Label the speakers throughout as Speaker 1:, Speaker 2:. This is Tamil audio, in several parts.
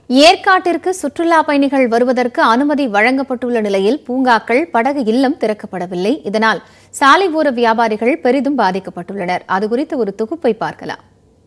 Speaker 1: ஏற்காட்டிற்கு சுற்றுலா பயணிகள் வருவதற்கு அனுமதி வழங்கப்பட்டுள்ள நிலையில் பூங்காக்கள் படகு இல்லம் திறக்கப்படவில்லை இதனால் சாலை ஓர வியாபாரிகள் பெரிதும் பாதிக்கப்பட்டுள்ளனர் அது குறித்த ஒரு தொகுப்பை பார்க்கலாம்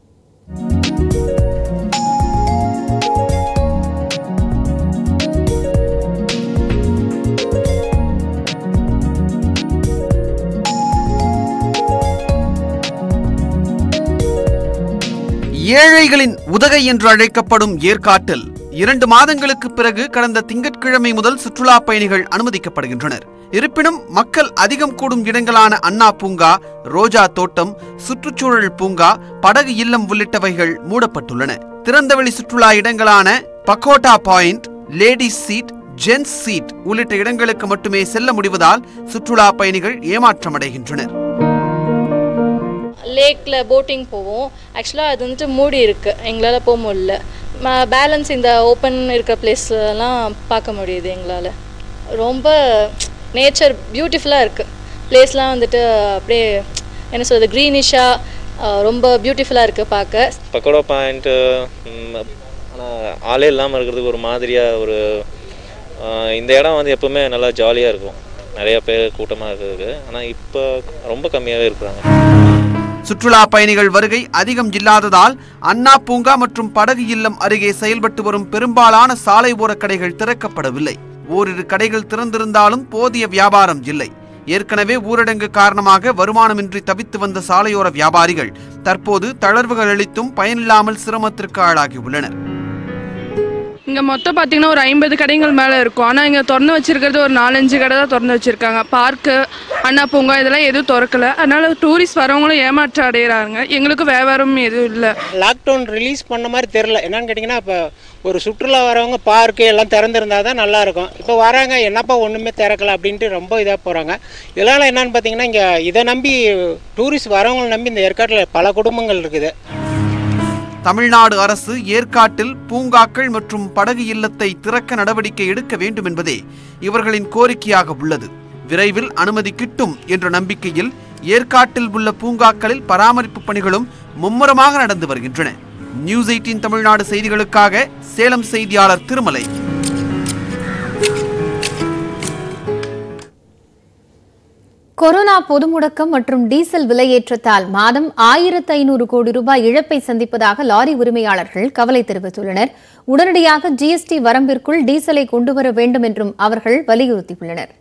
Speaker 2: ஏழைகளின் உதகை என்று அழைக்கப்படும் ஏற்காட்டில் இரண்டு மாதங்களுக்கு பிறகு கடந்த திங்கட்கிழமை முதல் சுற்றுலா பயணிகள் அனுமதிக்கப்படுகின்றனர் இருப்பினும் மக்கள் அதிகம் கூடும் இடங்களான அண்ணா பூங்கா ரோஜா தோட்டம் சுற்றுச்சூழல் பூங்கா படகு இல்லம் உள்ளிட்டவைகள் மூடப்பட்டுள்ளன திறந்தவெளி சுற்றுலா இடங்களான pagoda point ladies seat gents seat உள்ளிட்ட இடங்களுக்கு மட்டுமே செல்ல முடிவதால் சுற்றுலா பயணிகள் ஏமாற்றமடைகின்றனர்
Speaker 3: லேக்கில் போட்டிங் போவோம் ஆக்சுவலாக அது வந்துட்டு மூடி இருக்குது எங்களால் போக முடியல பேலன்ஸ் இந்த ஓப்பன் இருக்கிற பிளேஸ்லாம் பார்க்க முடியுது எங்களால் ரொம்ப நேச்சர் பியூட்டிஃபுல்லாக இருக்குது பிளேஸ்லாம் வந்துட்டு அப்படியே என்ன சொல்கிறது க்ரீனிஷாக ரொம்ப பியூட்டிஃபுல்லாக இருக்குது பார்க்க
Speaker 4: பக்கோடா பாயிண்ட்டு ஆனால் ஆளே இல்லாமல் இருக்கிறதுக்கு ஒரு மாதிரியாக ஒரு ஆஹ் இந்த இடம் வந்து எப்பவுமே நல்லா ஜாலியாக இருக்கும் நிறைய பேர் கூட்டமாக இருக்கிறதுக்கு ஆனால் இப்போ ரொம்ப கம்மியாகவே இருக்கிறாங்க
Speaker 2: சுற்றுலா பயணிகள் வருகை அதிகம் இல்லாததால் அண்ணா பூங்கா மற்றும் படகு இல்லம் அருகே செயல்பட்டு வரும் பெரும்பாலான சாலை ஓர கடைகள் திறக்கப்படவில்லை ஓரிரு கடைகள் திறந்திருந்தாலும் போதிய வியாபாரம் இல்லை ஏற்கனவே ஊரடங்கு காரணமாக வருமானமின்றி தவித்து வந்த சாலையோர வியாபாரிகள் தற்போது தளர்வுகள் அளித்தும் பயனில்லாமல் சிரமத்திற்கு ஆளாகியுள்ளனர்
Speaker 5: இங்கே மொத்தம் பார்த்தீங்கன்னா ஒரு ஐம்பது கடைகள் மேலே இருக்கும் ஆனால் இங்கே திறந்து வச்சிருக்கிறது ஒரு நாலஞ்சு கடை தான் திறந்து வச்சுருக்காங்க பார்க்கு அண்ணா பூங்கா இதெல்லாம் எதுவும் திறக்கல அதனால டூரிஸ்ட் வரவங்களும் ஏமாற்றம் அடைகிறாங்க எங்களுக்கு வியாபாரமும் எதுவும் இல்லை
Speaker 6: லாக்டவுன் ரிலீஸ் பண்ண மாதிரி தெரில என்னன்னு கேட்டிங்கன்னா இப்போ ஒரு சுற்றுலா வரவங்க பார்க்கு எல்லாம் திறந்துருந்தா தான் நல்லாயிருக்கும் இப்போ வராங்க என்னப்பா ஒன்றுமே திறக்கல அப்படின்ட்டு ரொம்ப இதாக போகிறாங்க இதனால் என்னன்னு பார்த்தீங்கன்னா இங்கே இதை நம்பி டூரிஸ்ட் வரவங்களை நம்பி இந்த ஏற்காட்டில் பல குடும்பங்கள் இருக்குது
Speaker 2: தமிழ்நாடு அரசு ஏற்காட்டில் பூங்காக்கள் மற்றும் படகு இல்லத்தை திறக்க நடவடிக்கை எடுக்க வேண்டும் என்பதே இவர்களின் கோரிக்கையாக உள்ளது விரைவில் அனுமதி கிட்டும் என்ற நம்பிக்கையில் ஏற்காட்டில் உள்ள பூங்காக்களில் பராமரிப்பு பணிகளும் மும்முரமாக நடந்து வருகின்றன நியூஸ் எயிட்டீன் தமிழ்நாடு செய்திகளுக்காக சேலம் செய்தியாளர் திருமலை
Speaker 1: கொரோனா பொது முடக்கம் மற்றும் டீசல் விலையேற்றத்தால் மாதம் ஆயிரத்து ஐநூறு கோடி ரூபாய் இழப்பை சந்திப்பதாக லாரி உரிமையாளர்கள் கவலை தெரிவித்துள்ளனர் உடனடியாக ஜிஎஸ்டி வரம்பிற்குள் டீசலை கொண்டுவர வேண்டும் என்றும் அவர்கள் வலியுறுத்தியுள்ளனர்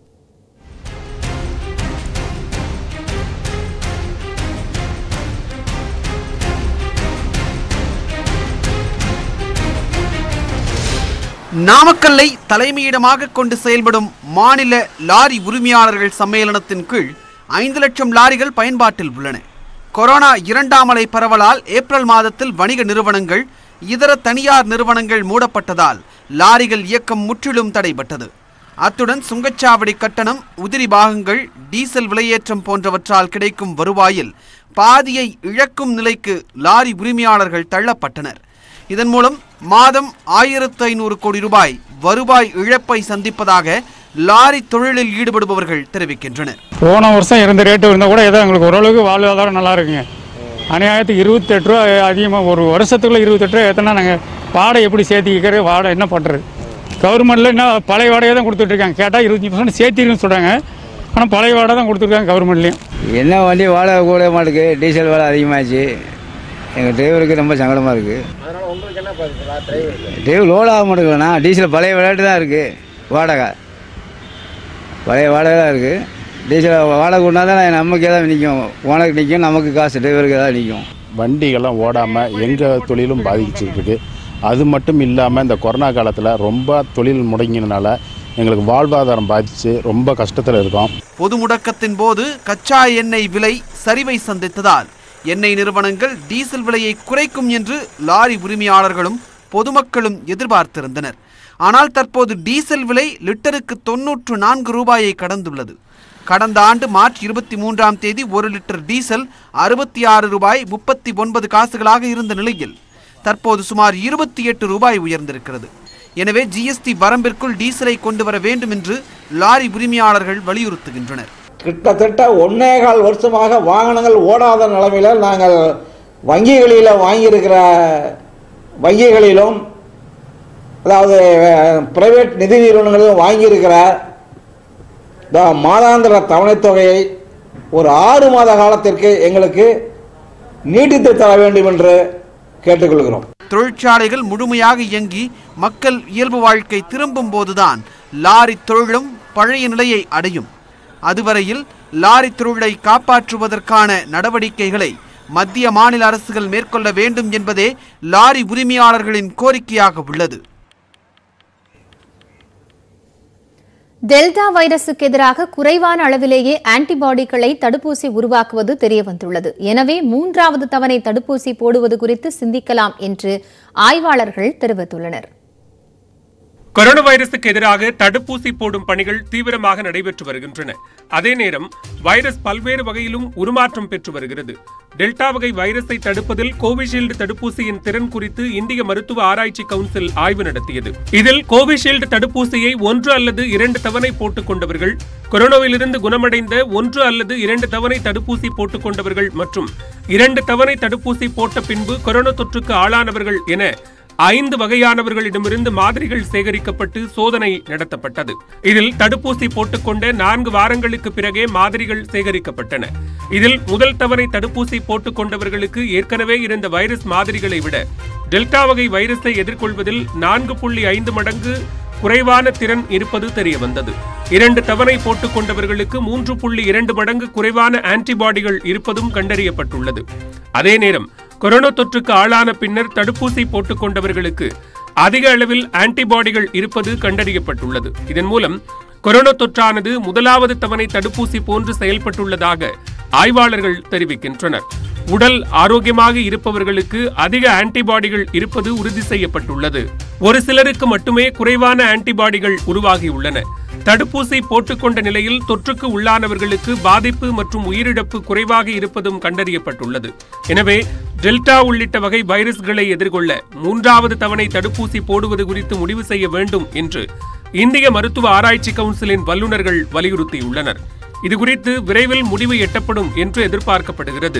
Speaker 2: நாமக்கல்லை தலைமையிடமாக கொண்டு செயல்படும் மாநில லாரி உரிமையாளர்கள் சம்மேளனத்தின் கீழ் ஐந்து லட்சம் லாரிகள் பயன்பாட்டில் உள்ளன கொரோனா இரண்டாம் அலை பரவலால் ஏப்ரல் மாதத்தில் வணிக நிறுவனங்கள் இதர தனியார் நிறுவனங்கள் மூடப்பட்டதால் லாரிகள் இயக்கம் முற்றிலும் தடைபட்டது அத்துடன் சுங்கச்சாவடி கட்டணம் உதிரி பாகங்கள் டீசல் விலையேற்றம் போன்றவற்றால் கிடைக்கும் வருவாயில் பாதியை இழக்கும் நிலைக்கு லாரி உரிமையாளர்கள் தள்ளப்பட்டனர் இதன் மூலம் மாதம் ஆயிரத்து ஐநூறு கோடி ரூபாய் வருவாய் இழப்பை சந்திப்பதாக லாரி தொழிலில் ஈடுபடுபவர்கள் தெரிவிக்கின்றனர்
Speaker 7: போன வருஷம் இருந்த ரேட்டு இருந்தால் கூட ஏதோ எங்களுக்கு ஓரளவுக்கு வாழ்வாதாரம் நல்லா இருக்குங்க அநியாயத்துக்கு இருபத்தெட்டு ரூபா அதிகமாக ஒரு வருஷத்துக்குள்ள இருபத்தெட்டு ரூபா ஏற்றினா நாங்கள் வாடகை எப்படி சேர்த்திக்கிறது வாடகை என்ன பண்ணுறது கவர்மெண்ட்டில் என்ன பழைய வாடகை தான் கொடுத்துட்ருக்காங்க கேட்டால் இருபத்தஞ்சி பர்சன்ட் சேர்த்திருன்னு சொல்கிறாங்க ஆனால் பழைய வாடகை தான் கொடுத்துருக்காங்க கவர்மெண்ட்லேயும்
Speaker 8: என்ன வண்டி வாடகை கூட மாட்டுக்கு டீசல் விலை அதிகமாகிடுச்சு எங்கள் டிரைவருக்கு ரொம்ப சங்கடமாக இருக்குது டிரைவர் லோட் ஆக மாட்டேங்கண்ணா டீசல் பழைய விளையாட்டு தான் இருக்குது வாடகை பழைய வாடகை தான் இருக்குது டீசல் வாடகை கொண்டா தான் நமக்கு ஏதாவது நிற்கும் ஓனருக்கு நிற்கும் நமக்கு காசு டிரைவருக்கு ஏதாவது நிற்கும்
Speaker 9: வண்டிகள்லாம் ஓடாமல் எங்கள் தொழிலும் பாதிச்சுட்டு இருக்கு அது மட்டும் இல்லாமல் இந்த கொரோனா காலத்தில் ரொம்ப தொழில் முடங்கினனால எங்களுக்கு வாழ்வாதாரம் பாதித்து ரொம்ப கஷ்டத்தில் இருக்கோம்
Speaker 2: பொது முடக்கத்தின் போது கச்சா எண்ணெய் விலை சரிவை சந்தித்ததால் எண்ணெய் நிறுவனங்கள் டீசல் விலையை குறைக்கும் என்று லாரி உரிமையாளர்களும் பொதுமக்களும் எதிர்பார்த்திருந்தனர் ஆனால் தற்போது டீசல் விலை லிட்டருக்கு தொன்னூற்று நான்கு ரூபாயை கடந்துள்ளது கடந்த ஆண்டு மார்ச் இருபத்தி மூன்றாம் தேதி ஒரு லிட்டர் டீசல் அறுபத்தி ஆறு ரூபாய் முப்பத்தி ஒன்பது காசுகளாக இருந்த நிலையில் தற்போது சுமார் இருபத்தி எட்டு ரூபாய் உயர்ந்திருக்கிறது எனவே ஜிஎஸ்டி வரம்பிற்குள் டீசலை கொண்டு வர வேண்டும் என்று லாரி உரிமையாளர்கள் வலியுறுத்துகின்றனர்
Speaker 10: கிட்டத்தட்ட ஒன்னே கால் வருஷமாக வாகனங்கள் ஓடாத நிலைமையில் நாங்கள் வங்கிகளில் வாங்கியிருக்கிற வங்கிகளிலும் அதாவது பிரைவேட் நிதி நிறுவனங்களும் வாங்கியிருக்கிற இந்த மாதாந்திர தவணைத் தொகையை ஒரு ஆறு மாத காலத்திற்கு எங்களுக்கு நீட்டித்து தர வேண்டும் என்று கேட்டுக்கொள்கிறோம்
Speaker 2: தொழிற்சாலைகள் முழுமையாக இயங்கி மக்கள் இயல்பு வாழ்க்கை திரும்பும் போதுதான் லாரி தொழிலும் பழைய நிலையை அடையும் அதுவரையில் லாரி தொழிலை காப்பாற்றுவதற்கான நடவடிக்கைகளை மத்திய மாநில அரசுகள் மேற்கொள்ள வேண்டும் என்பதே லாரி உரிமையாளர்களின் கோரிக்கையாக உள்ளது
Speaker 1: டெல்டா வைரசுக்கு எதிராக குறைவான அளவிலேயே ஆன்டிபாடிகளை தடுப்பூசி உருவாக்குவது தெரியவந்துள்ளது எனவே மூன்றாவது தவணை தடுப்பூசி போடுவது குறித்து சிந்திக்கலாம் என்று ஆய்வாளர்கள் தெரிவித்துள்ளனர்
Speaker 11: கொரோனா வைரசுக்கு எதிராக தடுப்பூசி போடும் பணிகள் தீவிரமாக நடைபெற்று வருகின்றன அதே நேரம் வைரஸ் பல்வேறு வகையிலும் உருமாற்றம் பெற்று வருகிறது டெல்டா வகை வைரஸை தடுப்பதில் கோவிஷீல்டு தடுப்பூசியின் திறன் குறித்து இந்திய மருத்துவ ஆராய்ச்சி கவுன்சில் ஆய்வு நடத்தியது இதில் கோவிஷீல்டு தடுப்பூசியை ஒன்று அல்லது இரண்டு தவணை போட்டுக் கொண்டவர்கள் கொரோனாவிலிருந்து குணமடைந்த ஒன்று அல்லது இரண்டு தவணை தடுப்பூசி போட்டுக் கொண்டவர்கள் மற்றும் இரண்டு தவணை தடுப்பூசி போட்ட பின்பு கொரோனா தொற்றுக்கு ஆளானவர்கள் என ஐந்து வகையானவர்களிடமிருந்து மாதிரிகள் சேகரிக்கப்பட்டு சோதனை நடத்தப்பட்டது இதில் தடுப்பூசி போட்டுக்கொண்ட நான்கு வாரங்களுக்கு பிறகே மாதிரிகள் சேகரிக்கப்பட்டன இதில் முதல் தவணை தடுப்பூசி போட்டுக் கொண்டவர்களுக்கு ஏற்கனவே இருந்த வைரஸ் மாதிரிகளை விட டெல்டா வகை வைரஸை எதிர்கொள்வதில் நான்கு புள்ளி ஐந்து மடங்கு குறைவான திறன் இருப்பது தெரிய வந்தது இரண்டு தவணை போட்டுக் கொண்டவர்களுக்கு மூன்று புள்ளி இரண்டு மடங்கு குறைவான ஆன்டிபாடிகள் இருப்பதும் கண்டறியப்பட்டுள்ளது அதே நேரம் கொரோனா தொற்றுக்கு ஆளான பின்னர் தடுப்பூசி போட்டுக் கொண்டவர்களுக்கு அதிக அளவில் ஆன்டிபாடிகள் இருப்பது கண்டறியப்பட்டுள்ளது இதன் மூலம் கொரோனா தொற்றானது முதலாவது தவணை தடுப்பூசி போன்று செயல்பட்டுள்ளதாக ஆய்வாளர்கள் தெரிவிக்கின்றனர் உடல் ஆரோக்கியமாக இருப்பவர்களுக்கு அதிக ஆன்டிபாடிகள் இருப்பது உறுதி செய்யப்பட்டுள்ளது ஒரு சிலருக்கு மட்டுமே குறைவான ஆன்டிபாடிகள் உருவாகியுள்ளன தடுப்பூசி போட்டுக்கொண்ட நிலையில் தொற்றுக்கு உள்ளானவர்களுக்கு பாதிப்பு மற்றும் உயிரிழப்பு குறைவாக இருப்பதும் கண்டறியப்பட்டுள்ளது எனவே டெல்டா உள்ளிட்ட வகை வைரஸ்களை எதிர்கொள்ள மூன்றாவது தவணை தடுப்பூசி போடுவது குறித்து முடிவு செய்ய வேண்டும் என்று இந்திய மருத்துவ ஆராய்ச்சி கவுன்சிலின் வல்லுநர்கள் வலியுறுத்தியுள்ளனர் இதுகுறித்து விரைவில் முடிவு எட்டப்படும் என்று எதிர்பார்க்கப்படுகிறது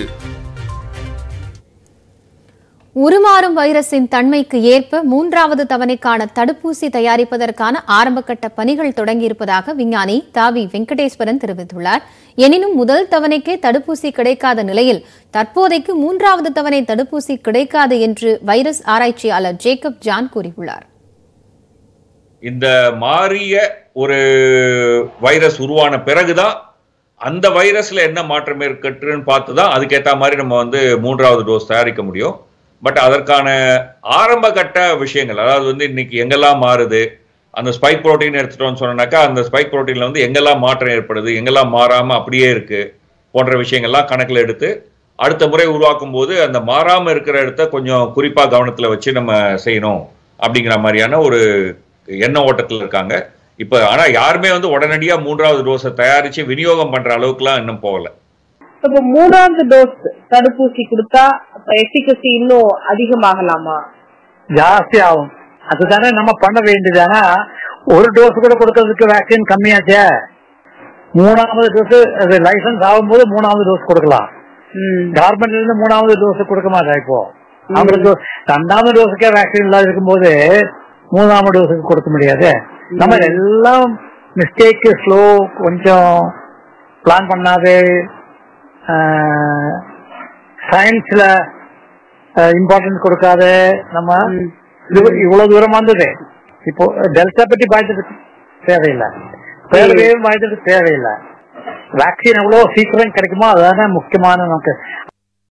Speaker 1: உருமாறும் வைரஸின் தன்மைக்கு ஏற்ப மூன்றாவது தவணைக்கான தடுப்பூசி தயாரிப்பதற்கான ஆரம்பகட்ட பணிகள் தொடங்கியிருப்பதாக விஞ்ஞானி தாவி வெங்கடேஸ்வரன் தெரிவித்துள்ளார் எனினும் முதல் தவணைக்கே தடுப்பூசி கிடைக்காத நிலையில் தற்போதைக்கு மூன்றாவது தவணை தடுப்பூசி கிடைக்காது என்று வைரஸ் ஆராய்ச்சியாளர் ஜேக்கப் ஜான் கூறியுள்ளார்
Speaker 12: இந்த மாறிய ஒரு வைரஸ் உருவான பிறகுதான் அந்த வைரஸ்ல என்ன மாற்றம் ஏற்பட்டுன்னு பார்த்து தான் அதுக்கேற்ற மாதிரி நம்ம வந்து மூன்றாவது டோஸ் தயாரிக்க முடியும் பட் அதற்கான ஆரம்ப கட்ட விஷயங்கள் அதாவது வந்து இன்னைக்கு எங்கெல்லாம் மாறுது அந்த ஸ்பைக் புரோட்டீன் எடுத்துட்டோம்னு சொன்னாக்கா அந்த ஸ்பைக் புரோட்டீன்ல வந்து எங்கெல்லாம் மாற்றம் ஏற்படுது எங்கெல்லாம் மாறாம அப்படியே இருக்கு போன்ற விஷயங்கள்லாம் கணக்கில் எடுத்து அடுத்த முறை உருவாக்கும் போது அந்த மாறாம இருக்கிற இடத்த கொஞ்சம் குறிப்பா கவனத்துல வச்சு நம்ம செய்யணும் அப்படிங்கிற மாதிரியான ஒரு எண்ண ஓட்டத்தில் இருக்காங்க இப்போ ஆனா யாருமே வந்து உடனடியா மூன்றாவது டோஸை தயாரிச்சு விநியோகம் பண்ற அளவுக்குலாம் இன்னும் போகல
Speaker 13: இப்போ மூணாவது டோஸ் தடுப்பூசி கொடுத்தா எஃபிகசி இன்னும் அதிகமாகலாமா
Speaker 14: ஜாஸ்தி ஆகும் அதுதானே நம்ம பண்ண வேண்டியதானா ஒரு டோஸ் கூட கொடுக்கறதுக்கு வேக்சின் கம்மியாச்சே மூணாவது டோஸ் அது லைசன்ஸ் ஆகும்போது மூணாவது டோஸ் கொடுக்கலாம் கவர்மெண்ட்ல இருந்து மூணாவது டோஸ் கொடுக்க மாட்டா இப்போ அவங்களுக்கு ரெண்டாவது டோஸுக்கே வேக்சின் இல்லாத இருக்கும்போது மூணாவது டோஸுக்கு கொடுக்க முடியாது நம்ம எல்லாம் மிஸ்டேக் ஸ்லோ கொஞ்சம் பிளான் பண்ணாது சயின்ஸ்ல இம்பார்ட்டன்ஸ் கொடுக்காத நம்ம இது இவ்வளவு தூரம் வந்தது இப்போ டெல்டா பத்தி பயந்துட்டு தேவையில்லை தேவையும் பயந்துட்டு தேவையில்லை வேக்சின் எவ்வளவு சீக்கிரம் கிடைக்குமோ அதுதானே முக்கியமான நமக்கு